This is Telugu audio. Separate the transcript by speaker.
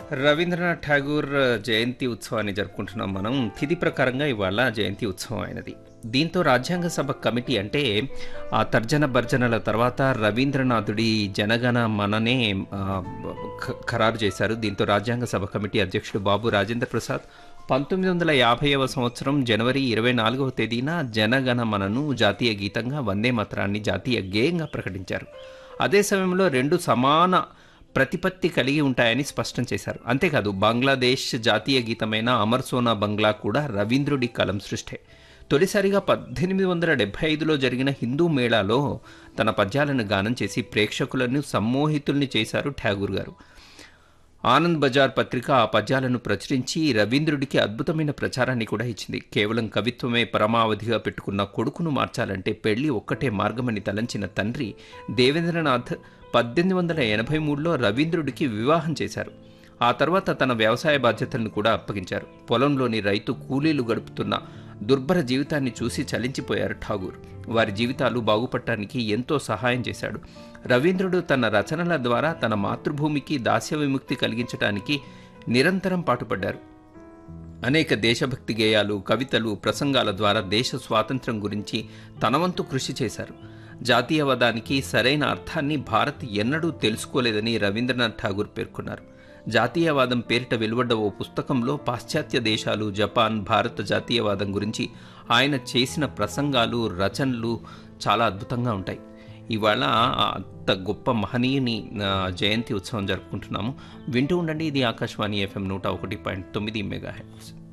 Speaker 1: రవీంద్రనాథ్ ఠాగూర్ జయంతి ఉత్సవాన్ని జరుపుకుంటున్నాం మనం తిథి ప్రకారంగా ఇవాళ జయంతి ఉత్సవం అయినది దీంతో రాజ్యాంగ సభ కమిటీ అంటే ఆ తర్జన భర్జనల తర్వాత రవీంద్రనాథుడి జనగణ మననే ఆ, ఖ- ఖరారు చేశారు దీంతో రాజ్యాంగ సభ కమిటీ అధ్యక్షుడు బాబు రాజేంద్ర ప్రసాద్ పంతొమ్మిది వందల యాభైవ సంవత్సరం జనవరి ఇరవై నాలుగవ తేదీన జనగణ మనను జాతీయ గీతంగా వందే మాత్రాన్ని జాతీయ గేయంగా ప్రకటించారు అదే సమయంలో రెండు సమాన ప్రతిపత్తి కలిగి ఉంటాయని స్పష్టం చేశారు అంతేకాదు బంగ్లాదేశ్ జాతీయ గీతమైన అమర్ సోనా బంగ్లా కూడా రవీంద్రుడి కలం సృష్టే తొలిసారిగా పద్దెనిమిది వందల డెబ్బై ఐదులో జరిగిన హిందూ మేళాలో తన పద్యాలను గానం చేసి ప్రేక్షకులను సమ్మోహితుల్ని చేశారు ఠాగూర్ గారు ఆనంద్ బజార్ పత్రిక ఆ పద్యాలను ప్రచురించి రవీంద్రుడికి అద్భుతమైన ప్రచారాన్ని కూడా ఇచ్చింది కేవలం కవిత్వమే పరమావధిగా పెట్టుకున్న కొడుకును మార్చాలంటే పెళ్లి ఒక్కటే మార్గమని తలంచిన తండ్రి దేవేంద్రనాథ్ పద్దెనిమిది వందల ఎనభై మూడులో రవీంద్రుడికి వివాహం చేశారు ఆ తర్వాత తన వ్యవసాయ బాధ్యతలను కూడా అప్పగించారు పొలంలోని రైతు కూలీలు గడుపుతున్న దుర్భర జీవితాన్ని చూసి చలించిపోయారు ఠాగూర్ వారి జీవితాలు బాగుపడటానికి ఎంతో సహాయం చేశాడు రవీంద్రుడు తన రచనల ద్వారా తన మాతృభూమికి దాస్య విముక్తి కలిగించడానికి నిరంతరం పాటుపడ్డారు అనేక దేశభక్తి గేయాలు కవితలు ప్రసంగాల ద్వారా దేశ స్వాతంత్ర్యం గురించి తన వంతు కృషి చేశారు జాతీయవాదానికి సరైన అర్థాన్ని భారత్ ఎన్నడూ తెలుసుకోలేదని రవీంద్రనాథ్ ఠాగూర్ పేర్కొన్నారు జాతీయవాదం పేరిట వెలువడ్డ ఓ పుస్తకంలో పాశ్చాత్య దేశాలు జపాన్ భారత జాతీయవాదం గురించి ఆయన చేసిన ప్రసంగాలు రచనలు చాలా అద్భుతంగా ఉంటాయి ఇవాళ అంత గొప్ప మహనీయుని ఆ, జయంతి ఉత్సవం జరుపుకుంటున్నాము వింటూ ఉండండి ఇది ఆకాశవాణి ఎఫ్ఎం నూట ఒకటి పాయింట్ తొమ్మిది మెగా హెడ్స్